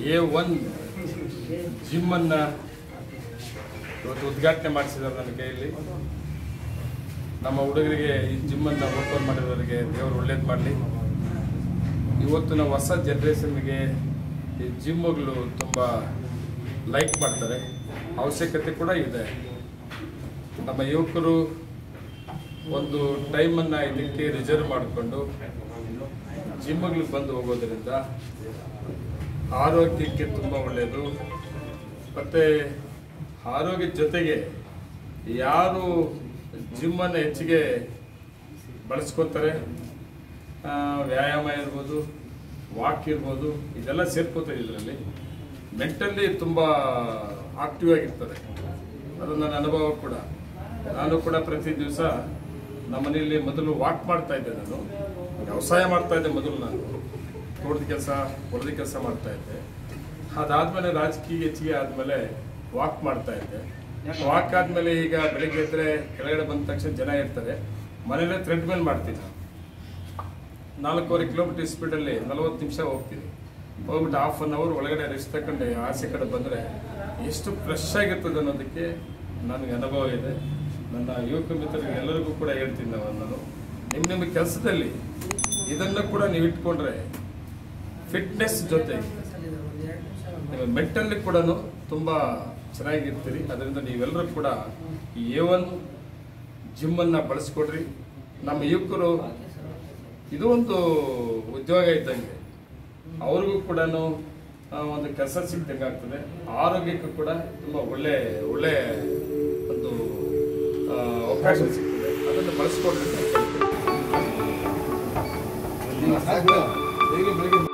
A one ಜಿಮ್ಮನ್ನು ಇವತ್ತು ಉದ್ಘಾಟನೆ ಮಾಡಿಸಿದ್ದಾರೆ ನನ್ನ ಕೈಯಲ್ಲಿ ನಮ್ಮ ಹುಡುಗರಿಗೆ ಈ ಜಿಮ್ಮನ್ನು ಓಪನ್ ಮಾಡಿದವರಿಗೆ ದೇವರು ಒಳ್ಳೇದು ಮಾಡಲಿ ಇವತ್ತಿನ ಹೊಸ ಜನ್ರೇಷನ್ಗೆ ಈ ಜಿಮ್ಗಳು ತುಂಬ ಲೈಕ್ ಮಾಡ್ತಾರೆ ಅವಶ್ಯಕತೆ ಕೂಡ ಇದೆ ನಮ್ಮ ಯುವಕರು ಒಂದು ಟೈಮನ್ನು ಇದಕ್ಕೆ ರಿಸರ್ವ್ ಮಾಡಿಕೊಂಡು ಜಿಮ್ಗಳಿಗೆ ಬಂದು ಹೋಗೋದ್ರಿಂದ ಆರೋಗ್ಯಕ್ಕೆ ತುಂಬ ಒಳ್ಳೆಯದು ಮತ್ತು ಆರೋಗ್ಯದ ಜೊತೆಗೆ ಯಾರು ಜಿಮ್ಮನ್ನು ಹೆಚ್ಚಿಗೆ ಬಳಸ್ಕೊತಾರೆ ಆ, ವ್ಯಾಯಾಮ ಇರ್ಬೋದು ವಾಕ್ ಇರ್ಬೋದು ಇದೆಲ್ಲ ಸೇರ್ಕೋತಾರೆ ಇದರಲ್ಲಿ ಮೆಂಟಲಿ ತುಂಬ ಆಕ್ಟಿವ್ ಆಗಿರ್ತಾರೆ ಅದು ನನ್ನ ಅನುಭವ ಕೂಡ ನಾನು ಕೂಡ ಪ್ರತಿ ದಿವಸ ನಮ್ಮ ಮನೆಯಲ್ಲಿ ಮೊದಲು ವಾಕ್ ಮಾಡ್ತಾ ಇದ್ದೆ ನಾನು ವ್ಯವಸಾಯ ಮಾಡ್ತಾ ಇದ್ದೆ ಮೊದಲು ನಾನು ತೋಟದ ಕೆಲಸ ಹೊಲದ ಕೆಲಸ ಮಾಡ್ತಾ ಇದ್ದೆ ಅದಾದ್ಮೇಲೆ ರಾಜಕೀಯ ಹೆಚ್ಚಿಗೆ ಆದಮೇಲೆ ವಾಕ್ ಮಾಡ್ತಾ ಇದ್ದೆ ವಾಕ್ ಆದಮೇಲೆ ಈಗ ಬೆಳಿಗ್ಗೆ ಎದ್ದರೆ ಕೆಳಗಡೆ ಬಂದ ತಕ್ಷಣ ಜನ ಇರ್ತಾರೆ ಮನೇಲೆ ಥ್ರೆಡ್ ಮೇಲೆ ಮಾಡ್ತೀನಿ ನಾನು ನಾಲ್ಕೂವರೆ ಕಿಲೋಮೀಟರ್ ಸ್ಪೀಡಲ್ಲಿ ನಲವತ್ತು ನಿಮಿಷ ಹೋಗ್ತೀನಿ ಹೋಗ್ಬಿಟ್ಟು ಹಾಫ್ ಅನ್ ಅವರ್ ಒಳಗಡೆ ರೆಸ್ಟ್ ತಗೊಂಡು ಆಸೆ ಕಡೆ ಬಂದರೆ ಎಷ್ಟು ಫ್ರೆಶ್ ಆಗಿರ್ತದೆ ಅನ್ನೋದಕ್ಕೆ ನನಗೆ ಅನುಭವ ಇದೆ ನನ್ನ ಯುವಕ ಮಿತ್ರರಿಗೆ ಎಲ್ಲರಿಗೂ ಕೂಡ ಹೇಳ್ತೀನಿ ನಾವು ನಾನು ನಿಮ್ಮ ನಿಮ್ಮ ಕೆಲಸದಲ್ಲಿ ಇದನ್ನು ಕೂಡ ನೀವು ಇಟ್ಕೊಂಡ್ರೆ ಫಿಟ್ನೆಸ್ ಜೊತೆ ಮೆಂಟಲಿ ಕೂಡ ತುಂಬ ಚೆನ್ನಾಗಿರ್ತೀರಿ ಅದರಿಂದ ನೀವೆಲ್ಲರೂ ಕೂಡ ಈ ಎ ಒನ್ ಜಿಮ್ಮನ್ನು ಬಳಸ್ಕೊಡ್ರಿ ನಮ್ಮ ಯುವಕರು ಇದು ಒಂದು ಉದ್ಯೋಗ ಇದ್ದಂಗೆ ಅವ್ರಿಗೂ ಕೂಡ ಒಂದು ಕೆಲಸ ಸಿಕ್ದಂಗೆ ಆಗ್ತದೆ ಆರೋಗ್ಯಕ್ಕೂ ಕೂಡ ತುಂಬ ಒಳ್ಳೆ ಒಳ್ಳೆ ಒಂದು ಆ, ಅವಕಾಶ ಸಿಗ್ತದೆ ಅದನ್ನು ಬಳಸ್ಕೊಡ್ರಿ ಅಂತ ಕೇಳ್ತೀನಿ. ಡೈಲಿ ಬೆಳಿಗ್ಗೆ